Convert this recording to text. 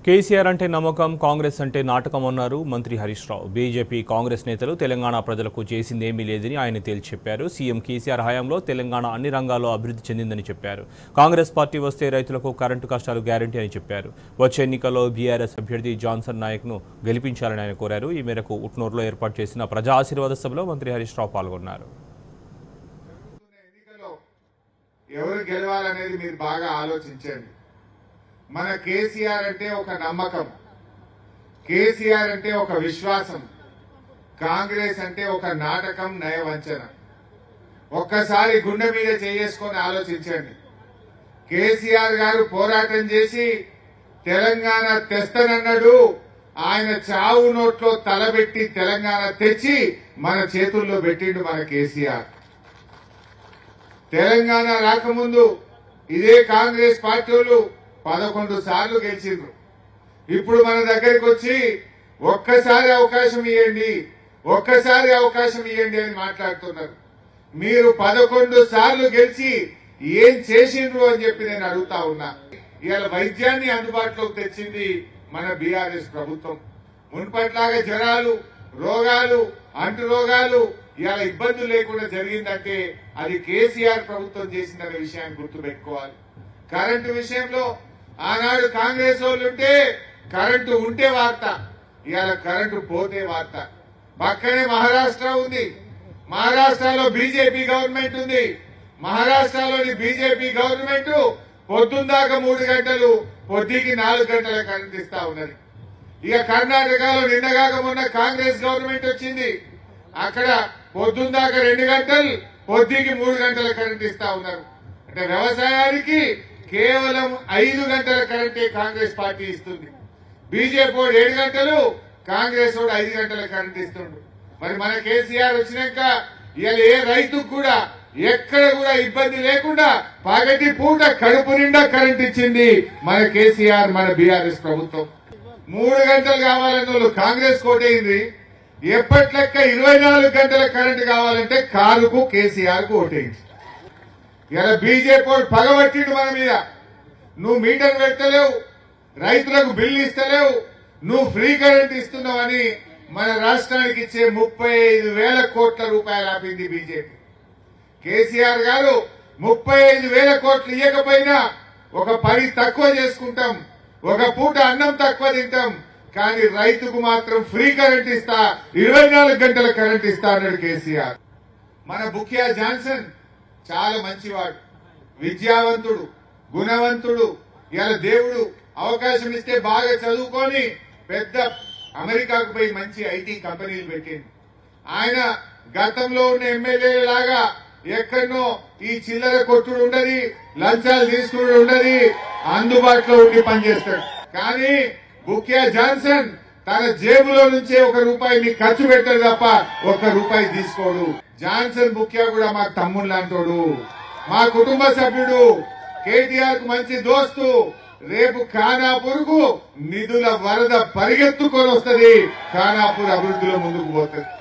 కేసీఆర్ అంటే నమ్మకం కాంగ్రెస్ అంటే నాటకం అన్నారు మంత్రి హరీష్ రావు బీజేపీ కాంగ్రెస్ నేతలు తెలంగాణ ప్రజలకు చేసిందేమీ లేదని ఆయన తేల్చి చెప్పారు సీఎం కేసీఆర్ హయాంలో తెలంగాణ అన్ని రంగాల్లో అభివృద్ధి చెందిందని చెప్పారు కాంగ్రెస్ పార్టీ వస్తే రైతులకు కరెంటు కష్టాలు గ్యారంటీ అని చెప్పారు వచ్చే ఎన్నికల్లో బీఆర్ఎస్ అభ్యర్థి జాన్సన్ నాయక్ను గెలిపించాలని ఆయన కోరారు ఈ మేరకు ఉట్నూరులో ఏర్పాటు చేసిన ప్రజా ఆశీర్వాద సభలో మంత్రి హరీష్ రావు పాల్గొన్నారు ఎన్నికల్లో ఎవరు గెలవాలనేది మీరు బాగా ఆలోచించండి మన కేసీఆర్ అంటే ఒక నమ్మకం కేసీఆర్ అంటే ఒక విశ్వాసం కాంగ్రెస్ అంటే ఒక నాటకం నయవంచన ఒక్కసారి గుండె మీద చేసుకొని ఆలోచించండి కేసీఆర్ గారు పోరాటం చేసి తెలంగాణ తెస్తనన్నాడు ఆయన చావు నోట్లో తలబెట్టి తెలంగాణ తెచ్చి మన చేతుల్లో పెట్టిండు మన కేసీఆర్ తెలంగాణ రాకముందు ఇదే కాంగ్రెస్ పార్టీ వాళ్ళు పదకొండు సార్లు గెలిచిండ్రు ఇప్పుడు మన దగ్గరికి వచ్చి ఒక్కసారి అవకాశం ఇవ్వండి ఒక్కసారి అవకాశం ఇవ్వండి అని మాట్లాడుతున్నారు మీరు పదకొండు సార్లు గెలిచి ఏం చేసిండ్రు అని చెప్పి నేను అడుగుతా ఉన్నా ఇవాళ వైద్యాన్ని అందుబాటులోకి తెచ్చింది మన బీఆర్ఎస్ ప్రభుత్వం మున్పట్లాగా జ్వరాలు రోగాలు అంటు రోగాలు ఇవాళ ఇబ్బందులు లేకుండా జరిగిందంటే అది కేసీఆర్ ప్రభుత్వం చేసిందనే విషయాన్ని గుర్తుపెట్టుకోవాలి కరెంటు విషయంలో ఆనాడు కాంగ్రెస్ వాళ్ళు ఉంటే కరెంటు ఉంటే వార్త ఇవాళ కరెంటు పోతే వార్త పక్కనే మహారాష్ట్ర ఉంది మహారాష్ట్రలో బీజేపీ గవర్నమెంట్ ఉంది మహారాష్ట్రలోని బీజేపీ గవర్నమెంట్ పొద్దుందాకా మూడు గంటలు పొద్దుకి నాలుగు గంటల కరెంట్ ఇస్తా ఉన్నది ఇక కర్ణాటకలో నిన్నగాక మొన్న కాంగ్రెస్ గవర్నమెంట్ వచ్చింది అక్కడ పొద్దుందాకా రెండు గంటలు పొద్దుకి మూడు గంటల కరెంట్ ఇస్తా ఉన్నారు అంటే వ్యవసాయానికి కేవలం ఐదు గంటల కరెంటే కాంగ్రెస్ పార్టీ ఇస్తుంది బీజేపీ వాడు ఏడు గంటలు కాంగ్రెస్ వాడు ఐదు గంటల కరెంట్ ఇస్తుండు మరి మన కేసీఆర్ వచ్చినాక ఇవాళ ఏ రైతుకు కూడా ఎక్కడ కూడా ఇబ్బంది లేకుండా పగటి పూట కడుపు నిండా కరెంట్ ఇచ్చింది మన కేసీఆర్ మన బీఆర్ఎస్ ప్రభుత్వం మూడు గంటలు కావాలన్న వాళ్ళు కాంగ్రెస్ కోటైంది ఎప్పటి లెక్క ఇరవై నాలుగు గంటల కరెంట్ కావాలంటే కారుకు కేసీఆర్ కు ఓటేయింది ఇలా బీజేపీ వాడు పగబట్టిండు మన మీద నువ్వు మీటర్ పెట్టలేవు రైతులకు బిల్లు ఇస్తలేవు నువ్వు ఫ్రీ కరెంట్ ఇస్తున్నావని మన రాష్ట్రానికి ఇచ్చే ముప్పై ఐదు వేల కోట్ల రూపాయలు ఆపింది బీజేపీ కేసీఆర్ గారు ముప్పై ఐదు వేల కోట్లు ఇవ్వకపోయినా ఒక పని తక్కువ చేసుకుంటాం ఒక పూట అన్నం తక్కువ తింటాం కానీ రైతుకు మాత్రం ఫ్రీ కరెంట్ ఇస్తా ఇరవై నాలుగు గంటల కరెంట్ ఇస్తా అన్నాడు కేసీఆర్ మన బుకియా జాన్సన్ చాలా మంచివాడు విద్యావంతుడు గుణవంతుడు ఇలా దేవుడు అవకాశం ఇస్తే బాగా చదువుకొని పెద్ద అమెరికాకు పోయి మంచి ఐటీ కంపెనీలు పెట్టింది ఆయన గతంలో ఉన్న ఎమ్మెల్యే లాగా ఎక్కడనో ఈ చిల్లర కొట్టుడు ఉండదు లంచాలు తీసుకుడు ఉండదు అందుబాటులో ఉండి పనిచేస్తాడు కానీ బుకియా జాన్సన్ తన జేబులో నుంచే ఒక రూపాయి మీకు ఖర్చు పెట్టడు తప్ప ఒక్క రూపాయి తీసుకోడు జాన్సన్ బుకియా కూడా మా తమ్ముడు లాంటోడు మా కుటుంబ సభ్యుడు కేటీఆర్ కు మంచి దోస్తు రేపు ఖానాపూర్ కు నిధుల వరద పరిగెత్తుకొని వస్తది ఖానాపూర్ అభివృద్ధిలో ముందుకు పోతుంది